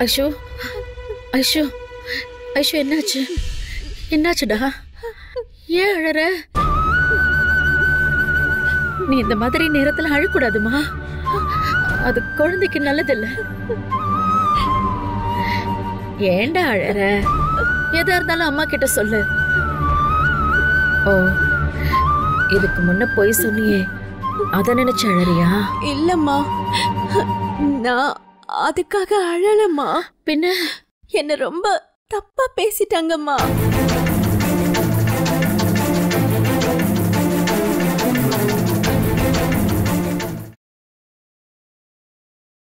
ஐஷோ ஐஷோ ஐஷோ என்னாச்சு என்னாச்சுடா ஏன் அழற நீ இந்த மாதிரி நேரத்துல அழக்கூடாதுமா அது குழந்தைக்கு நல்லதில்ல ஏன்டா அழற எதா இருந்தாலும் அம்மா கிட்ட சொல்லு ஓ இதுக்கு முன்ன போய் சொன்னியே அத நினைச்சு அழறியா இல்லம்மா நான் அதுக்காக அழலம்மா பின்ன என்ன ரொம்ப தப்பா பேசிட்டாங்கம்மா